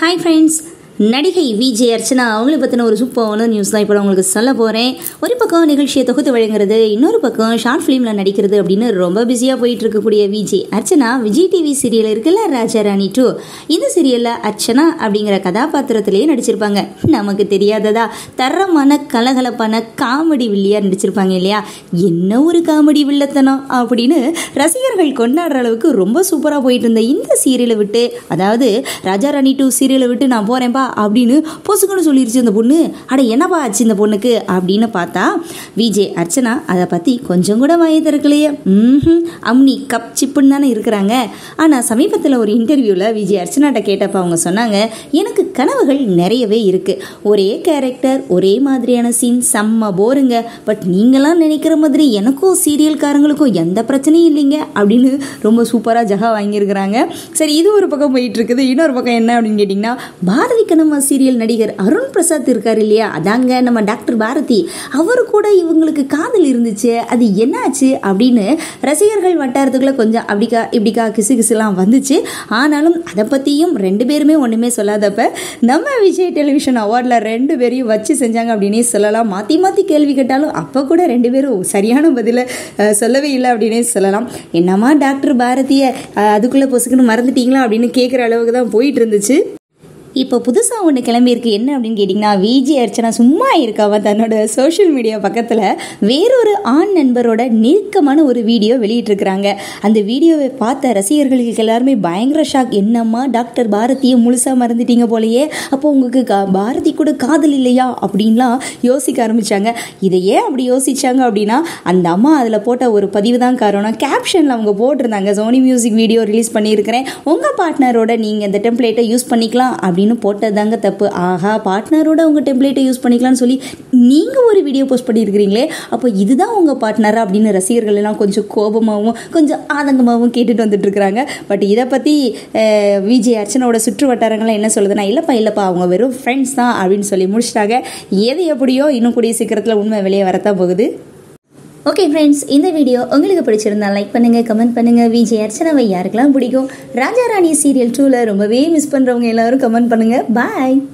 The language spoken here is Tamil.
ஹாய் ஃப்ரெண்ட்ஸ் நடிகை விஜய் அர்ச்சனா அவங்கள பற்றின ஒரு சூப்பரான நியூஸ் தான் இப்போ நான் உங்களுக்கு சொல்ல போகிறேன் ஒரு பக்கம் நிகழ்ச்சியை தொகுத்து வழங்குறது இன்னொரு பக்கம் ஷார்ட் ஃபிலிமில் நடிக்கிறது அப்படின்னு ரொம்ப பிஸியாக போயிட்டு இருக்கக்கூடிய விஜய் அர்ச்சனா விஜய் டிவி சீரியல் இருக்குல்ல ராஜா ராணி டூ இந்த சீரியலில் அர்ச்சனா அப்படிங்கிற கதாபாத்திரத்திலேயே நடிச்சிருப்பாங்க நமக்கு தெரியாததா தரமான கலகலப்பான காமெடி வில்லியாக நடிச்சிருப்பாங்க இல்லையா என்ன ஒரு காமெடி வில்லத்தனம் அப்படின்னு ரசிகர்கள் கொண்டாடுற அளவுக்கு ரொம்ப சூப்பராக போயிட்டு இருந்த இந்த சீரியலை விட்டு அதாவது ராஜா ராணி டூ சீரியலை விட்டு நான் போகிறேன்ப்பா அப்படின்னு பொசுக்குன்னு சொல்லிருச்சு அந்த பொண்ணு அட என்னப்பா ஆச்சு இந்த பொண்ணுக்கு அப்படின்னு பார்த்தா விஜய் அர்ச்சனா அதை பற்றி கொஞ்சம் கூட வாயை திறக்கலையே ம் அம்னி கப் சிப்புன்னு தானே இருக்கிறாங்க ஆனால் சமீபத்தில் ஒரு இன்டர்வியூவில் விஜய் அர்ச்சனாட்ட கேட்டப்ப அவங்க சொன்னாங்க எனக்கு கனவுகள் நிறையவே இருக்குது ஒரே கேரக்டர் ஒரே மாதிரியான சீன் செம்ம போருங்க பட் நீங்களாம் நினைக்கிற மாதிரி எனக்கும் சீரியல்காரங்களுக்கும் எந்த பிரச்சனையும் இல்லைங்க அப்படின்னு ரொம்ப சூப்பராக ஜகா வாங்கியிருக்கிறாங்க சரி இது ஒரு பக்கம் போயிட்டு இருக்குது இன்னொரு பக்கம் என்ன அப்படின்னு கேட்டிங்கன்னா பாரதி கண்ணம்மா சீரியல் நடிகர் அருண் பிரசாத் இருக்கார் இல்லையா அதாங்க நம்ம டாக்டர் பாரதி அவர் கூட இவங்களுக்கு காதல் இருந்துச்சு அது என்னாச்சு அப்படின்னு ரசிகர்கள் வட்டாரத்துக்குள்ள கொஞ்சம் அப்படிக்கா இப்படிக்கா கிசு கிசுலாம் வந்துச்சு ஆனாலும் அதை பற்றியும் ரெண்டு பேருமே ஒன்றுமே சொல்லாதப்ப நம்ம விஜய் டெலிவிஷன் அவார்டில் ரெண்டு பேரையும் வச்சு செஞ்சாங்க அப்படின்னே சொல்லலாம் மாற்றி மாற்றி கேள்வி கேட்டாலும் அப்போ கூட ரெண்டு பேரும் சரியான பதிலை அஹ், சொல்லவே இல்லை அப்படின்னே சொல்லலாம் என்னம்மா டாக்டர் பாரதியை அஹ், அதுக்குள்ளே பொசுக்குன்னு மறந்துட்டீங்களா அப்படின்னு கேட்குற அளவுக்கு தான் போயிட்டு இருந்துச்சு இப்போ புதுசாக ஒன்று கிளம்பியிருக்கு என்ன அப்படின்னு கேட்டிங்கன்னா விஜய் அர்ச்சனா சும்மா இருக்காம தன்னோட சோஷியல் மீடியா பக்கத்தில் வேறொரு ஆண் நண்பரோட நெருக்கமான ஒரு வீடியோ வெளியிட்டிருக்கிறாங்க அந்த வீடியோவை பார்த்த ரசிகர்களுக்கு எல்லாருமே பயங்கர ஷாக் என்னம்மா டாக்டர் பாரதியை முழுசாக மறந்துட்டீங்க போலயே அப்போ உங்களுக்கு கா பாரதி கூட காதல் இல்லையா அப்படின்லாம் யோசிக்க ஆரம்பித்தாங்க இதை ஏன் அப்படி யோசிச்சாங்க அப்படின்னா அந்த அம்மா அதில் போட்ட ஒரு பதிவு தான் காரணம் கேப்ஷனில் அவங்க போட்டிருந்தாங்க சோனி மியூசிக் வீடியோ ரிலீஸ் பண்ணியிருக்கிறேன் உங்கள் பார்ட்னரோட நீங்கள் இந்த டெம்ப்ளேட்டை யூஸ் பண்ணிக்கலாம் அப்படின்னு போட்டதாங்க தப்பு ஆஹா பார்ட்னரோட உங்கள் டெம்ப்ளேட்டை யூஸ் பண்ணிக்கலாம்னு சொல்லி நீங்கள் ஒரு வீடியோ போஸ்ட் பண்ணியிருக்கிறீங்களே அப்போ இதுதான் உங்கள் பார்ட்னரா அப்படின்னு ரசிகர்கள் எல்லாம் கொஞ்சம் கோபமாகவும் கொஞ்சம் ஆதங்கமாகவும் கேட்டுட்டு வந்துட்டு இருக்கிறாங்க பட் இதை பற்றி விஜய் அர்ச்சனாவோட சுற்று வட்டாரங்கள்லாம் என்ன சொல்லுதுன்னா இல்லைப்பா இல்லைப்பா அவங்க வெறும் ஃப்ரெண்ட்ஸ் தான் அப்படின்னு சொல்லி முடிச்சிட்டாங்க எது எப்படியோ இன்னும் கூடிய சீக்கிரத்தில் உண்மை வெளியே வரத்தான் போகுது ஓகே ஃப்ரெண்ட்ஸ் இந்த வீடியோ உங்களுக்கு பிடிச்சிருந்தா லைக் பண்ணுங்க கமெண்ட் பண்ணுங்க விஜய் அர்ச்சனாவை யாருக்கெல்லாம் பிடிக்கும் ராஜா ராணி சீரியல் டூவில் ரொம்பவே மிஸ் பண்ணுறவங்க எல்லாரும் கமெண்ட் பண்ணுங்க பாய்